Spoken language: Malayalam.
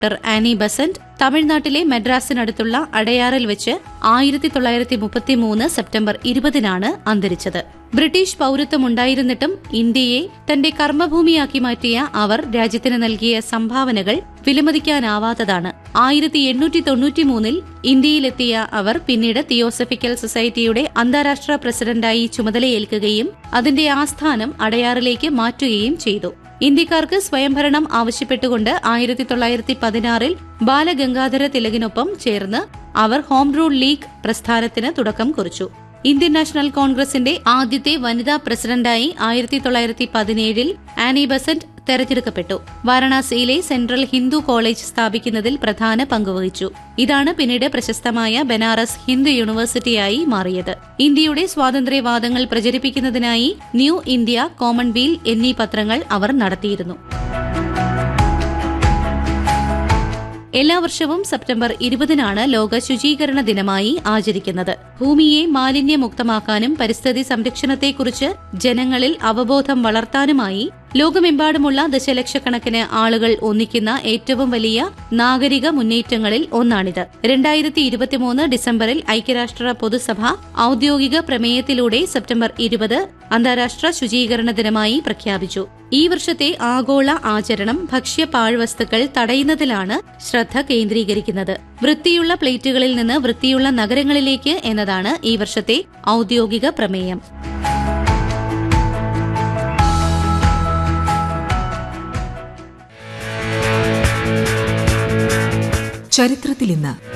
ഡോക്ടർ ആനി ബസന്റ് തമിഴ്നാട്ടിലെ മദ്രാസിനടുത്തുള്ള അടയാറിൽ വെച്ച് ആയിരത്തി തൊള്ളായിരത്തി മുപ്പത്തിമൂന്ന് സെപ്റ്റംബർ ഇരുപതിനാണ് അന്തരിച്ചത് ബ്രിട്ടീഷ് പൌരത്വമുണ്ടായിരുന്നിട്ടും ഇന്ത്യയെ തന്റെ കർമ്മഭൂമിയാക്കി മാറ്റിയ അവർ രാജ്യത്തിന് നൽകിയ സംഭാവനകൾ വിലമതിക്കാനാവാത്തതാണ് ആയിരത്തി എണ്ണൂറ്റി തൊണ്ണൂറ്റിമൂന്നിൽ ഇന്ത്യയിലെത്തിയ അവർ പിന്നീട് തിയോസഫിക്കൽ സൊസൈറ്റിയുടെ അന്താരാഷ്ട്ര പ്രസിഡന്റായി ചുമതലയേൽക്കുകയും അതിന്റെ ആസ്ഥാനം അടയാറിലേക്ക് മാറ്റുകയും ചെയ്തു ഇന്ത്യക്കാർക്ക് സ്വയംഭരണം ആവശ്യപ്പെട്ടുകൊണ്ട് ആയിരത്തി തൊള്ളായിരത്തി പതിനാറിൽ ബാലഗംഗാധര തിലകിനൊപ്പം ചേർന്ന് അവർ ഹോം റൂൾ ലീഗ് പ്രസ്ഥാനത്തിന് തുടക്കം കുറിച്ചു ഇന്ത്യൻ നാഷണൽ കോൺഗ്രസിന്റെ ആദ്യത്തെ വനിതാ പ്രസിഡന്റായി ആയിരത്തി തൊള്ളായിരത്തി പതിനേഴിൽ ആനി ബസന്റ് തെരഞ്ഞെടുക്കപ്പെട്ടു വാരണാസിയിലെ സെൻട്രൽ ഹിന്ദു കോളേജ് സ്ഥാപിക്കുന്നതിൽ പ്രധാന പങ്കുവഹിച്ചു ഇതാണ് പിന്നീട് പ്രശസ്തമായ ബനാറസ് ഹിന്ദു യൂണിവേഴ്സിറ്റിയായി മാറിയത് ഇന്ത്യയുടെ സ്വാതന്ത്ര്യവാദങ്ങൾ പ്രചരിപ്പിക്കുന്നതിനായി ന്യൂ ഇന്ത്യ കോമൺവീൽ എന്നീ പത്രങ്ങൾ അവർ നടത്തിയിരുന്നു എല്ലാ വർഷവും സെപ്റ്റംബർ ഇരുപതിനാണ് ലോക ശുചീകരണ ദിനമായി ആചരിക്കുന്നത് ഭൂമിയെ മാലിന്യമുക്തമാക്കാനും പരിസ്ഥിതി സംരക്ഷണത്തെക്കുറിച്ച് ജനങ്ങളിൽ അവബോധം വളർത്താനുമായി ലോകമെമ്പാടുമുള്ള ദശലക്ഷക്കണക്കിന് ആളുകൾ ഒന്നിക്കുന്ന ഏറ്റവും വലിയ നാഗരിക മുന്നേറ്റങ്ങളിൽ ഒന്നാണിത് രണ്ടായിരത്തി ഇരുപത്തിമൂന്ന് ഡിസംബറിൽ ഐക്യരാഷ്ട്ര പൊതുസഭ ഔദ്യോഗിക പ്രമേയത്തിലൂടെ സെപ്റ്റംബർ ഇരുപത് അന്താരാഷ്ട്ര ശുചീകരണ ദിനമായി പ്രഖ്യാപിച്ചു ഈ വർഷത്തെ ആഗോള ആചരണം ഭക്ഷ്യ പാഴ്വസ്തുക്കൾ തടയുന്നതിലാണ് ശ്രദ്ധ കേന്ദ്രീകരിക്കുന്നത് വൃത്തിയുള്ള പ്ലേറ്റുകളിൽ നിന്ന് വൃത്തിയുള്ള നഗരങ്ങളിലേക്ക് എന്നതാണ് ഈ വർഷത്തെ ഔദ്യോഗിക പ്രമേയം ചരിത്രത്തിൽ ഇന്ന്